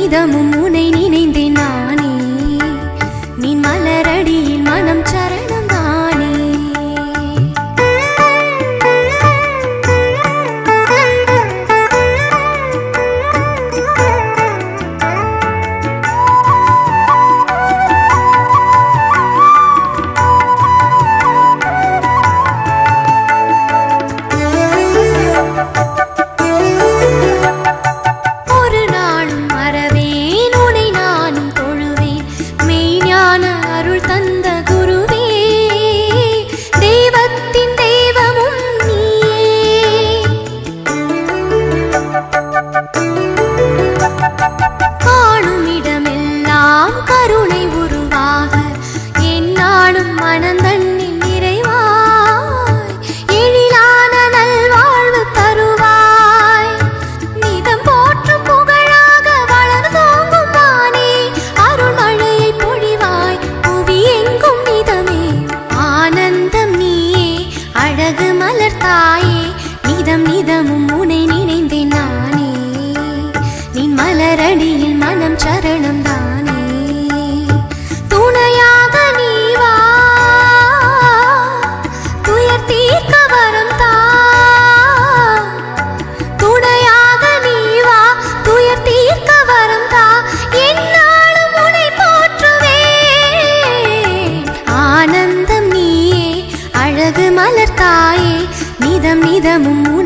நிதமும் உனை நினைந்தேன் நானே நீ மலரடியில் மனம் சரணம் தானே ஒரு நாளும் மறவேன் உனை நானும் தொழுவேன் மெய்ஞான அருள் தந்த குருவே தெய்வத்தின் தெய்வமும் நீயே காணும் இடமெல்லாம் கருணை உருவாக என்னாலும் மனந்தண்ணின் நிறைவாய் எழிலான நல்வாழ்வு தருவாய் நிதம் போற்றும் புகழாக வளர்ந்தோங்கும் வானே அருள் மழையை பொழிவாய் புவி எங்கும் நிதமே ஆனந்தம் நீயே அழகு மலர்த்தாயே நிதம் நிதமும் உனை நினைந்தேன் நானே நீ மலரடியில் மனம் சரணம் தானே துணையாக நீ வா துயர் தீர்க்க வரம் தா துணையாக நீ வா துயர் தீர்க்க வரம் தா என்னாலும் உன்னை போற்றுவேன் ஆனந்தம் நீயே அழகு மலர்த்தாயே நிதம் நிதமும்